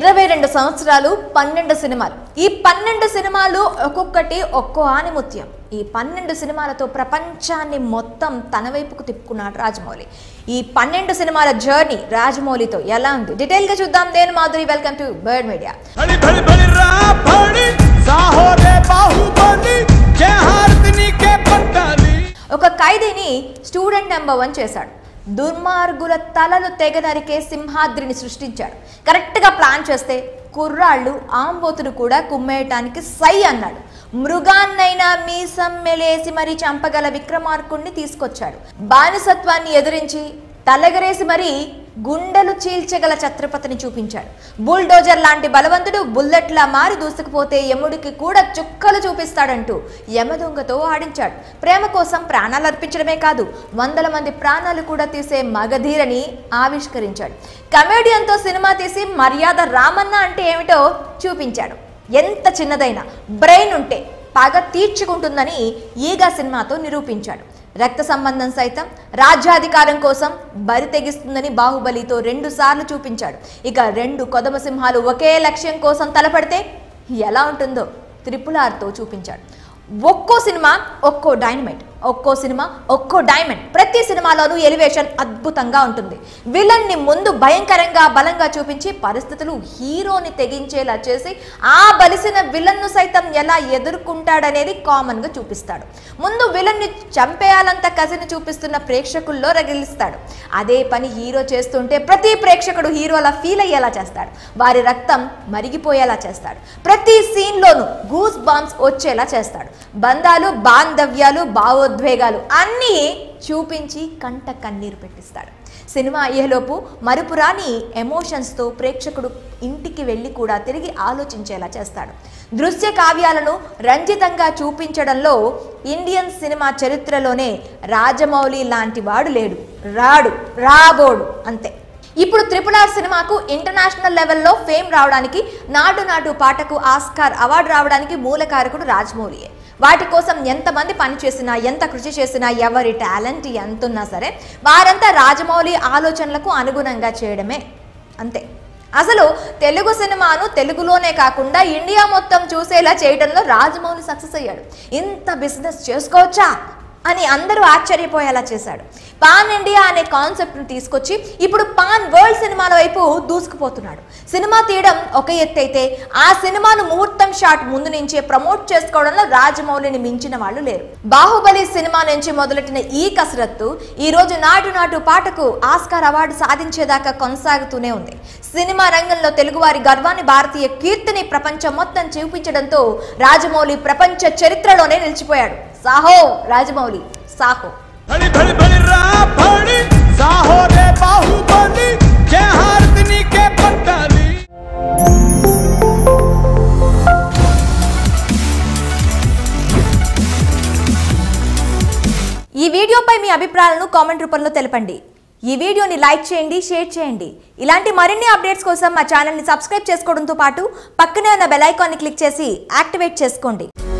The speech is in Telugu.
ఇరవై రెండు సంవత్సరాలు పన్నెండు సినిమాలు ఈ పన్నెండు సినిమాలు ఒక్కొక్కటి ఒక్కో ఆనిముత్యం ఈ పన్నెండు సినిమాలతో ప్రపంచాన్ని మొత్తం తన వైపుకు తిప్పుకున్నాడు రాజమౌళి ఈ పన్నెండు సినిమాల జర్నీ రాజమౌళితో ఎలా ఉంది డీటెయిల్ గా చూద్దాం నేను Madhuri welcome to bird media भड़ी भड़ी भड़ी राभड़ी साहो रे बाहुबली जय हारदिनी के पट्टाली ఒక ఖైదీని స్టూడెంట్ నెంబర్ వన్ చేశాడు దుర్మార్గుల తలలు తెగ నరికే సింహాద్రిని సృష్టించాడు కరెక్ట్గా ప్లాన్ చేస్తే కుర్రాళ్ళు ఆంబోతులు కూడా కుమ్మేయటానికి సై అన్నాడు మృగాన్నైనా మీసం మెలేసి మరీ చంపగల విక్రమార్కుణ్ణి తీసుకొచ్చాడు బానిసత్వాన్ని ఎదిరించి తలెగరేసి మరీ గుండెలు చీల్చగల ఛత్రపతిని చూపించాడు బుల్డోజర్ లాంటి బలవంతుడు బుల్లెట్లా మారి దూసుకుపోతే యముడికి కూడా చుక్కలు చూపిస్తాడంటూ యమదొంగతో ఆడించాడు ప్రేమ కోసం ప్రాణాలు అర్పించడమే కాదు వందల మంది ప్రాణాలు కూడా తీసే మగధీరని ఆవిష్కరించాడు కమేడియన్తో సినిమా తీసి మర్యాద రామన్న అంటే ఏమిటో చూపించాడు ఎంత చిన్నదైనా బ్రెయిన్ ఉంటే పగ తీర్చుకుంటుందని ఈగా సినిమాతో నిరూపించాడు రక్త సంబంధం సైతం రాజ్యాధికారం కోసం బరి తెగిస్తుందని బాహుబలితో రెండు సార్లు చూపించాడు ఇక రెండు కొదమ సింహాలు ఒకే లక్ష్యం కోసం తలపడితే ఎలా ఉంటుందో త్రిపుల్ ఆర్తో చూపించాడు ఒక్కో సినిమా ఒక్కో డైనమైట్ ఒక్కో సినిమా ఒక్కో డైమండ్ ప్రతి సినిమాలోనూ ఎలివేషన్ అద్భుతంగా ఉంటుంది విలన్ ని ముందు భయంకరంగా బలంగా చూపించి పరిస్థితులు హీరోని తెగించేలా చేసి ఆ బలిసిన విలన్ ను సైతం ఎలా ఎదుర్కొంటాడనేది కామన్ గా చూపిస్తాడు ముందు విలన్ ని చంపేయాలంత కసిని చూపిస్తున్న ప్రేక్షకుల్లో రగిలిస్తాడు అదే పని హీరో చేస్తుంటే ప్రతి ప్రేక్షకుడు హీరోలా ఫీల్ అయ్యేలా చేస్తాడు వారి రక్తం మరిగిపోయేలా చేస్తాడు ప్రతి సీన్లోనూ గూస్ బాంబ్స్ వచ్చేలా చేస్తాడు బంధాలు బాంధవ్యాలు భావోద్వేగాలు అన్నీ చూపించి కంట కన్నీరు పెట్టిస్తాడు సినిమా అయ్యేలోపు మరుపురాని ఎమోషన్స్తో ప్రేక్షకుడు ఇంటికి వెళ్ళి కూడా తిరిగి ఆలోచించేలా చేస్తాడు దృశ్య కావ్యాలను రంజితంగా చూపించడంలో ఇండియన్ సినిమా చరిత్రలోనే రాజమౌళి లాంటి వాడు లేడు రాడు రాబోడు అంతే ఇప్పుడు త్రిపుల్ ఆర్ సినిమాకు ఇంటర్నేషనల్ లెవెల్లో ఫేమ్ రావడానికి నాటు నాటు పాటకు ఆస్కార్ అవార్డు రావడానికి మూల కారకుడు రాజమౌళియే వాటి కోసం ఎంతమంది పని చేసినా ఎంత కృషి చేసినా ఎవరి టాలెంట్ ఎంతున్నా సరే వారంతా రాజమౌళి ఆలోచనలకు అనుగుణంగా చేయడమే అంతే అసలు తెలుగు సినిమాను తెలుగులోనే కాకుండా ఇండియా మొత్తం చూసేలా చేయడంలో రాజమౌళి సక్సెస్ అయ్యాడు ఇంత బిజినెస్ చేసుకోవచ్చా అని అందరూ ఆశ్చర్యపోయేలా చేశాడు పాన్ ఇండియా అనే కాన్సెప్ట్ని తీసుకొచ్చి ఇప్పుడు పాన్ వరల్డ్ సినిమాల వైపు దూసుకుపోతున్నాడు సినిమా తీయడం ఒక ఎత్తు అయితే ఆ సినిమాను ముహూర్తం షాట్ ముందు నుంచే ప్రమోట్ చేసుకోవడంలో రాజమౌళిని మించిన వాళ్ళు లేరు బాహుబలి సినిమా నుంచి మొదలెట్టిన ఈ కసరత్తు ఈ రోజు నాటు నాటు పాటకు ఆస్కార్ అవార్డు సాధించేదాకా కొనసాగుతూనే ఉంది సినిమా రంగంలో తెలుగువారి గర్వాన్ని భారతీయ కీర్తిని ప్రపంచం మొత్తం చూపించడంతో రాజమౌళి ప్రపంచ చరిత్రలోనే నిలిచిపోయాడు సాహో రాజమౌళి సాహో भड़ी भड़ी भड़ी राभड़ी साहो रे बाहुबली जय हारदिनी के पट्टाली ఈ వీడియోపై మీ అభిప్రాయాలను కామెంట్ రూపంలో తెలపండి ఈ వీడియోని లైక్ చేయండి షేర్ చేయండి ఇలాంటి మరిన్ని అప్డేట్స్ కోసం మా ఛానల్ని సబ్స్క్రైబ్ చేసుకోవడంతో పాటు పక్కనే ఉన్న బెల్ ఐకాన్ని క్లిక్ చేసి యాక్టివేట్ చేసుకోండి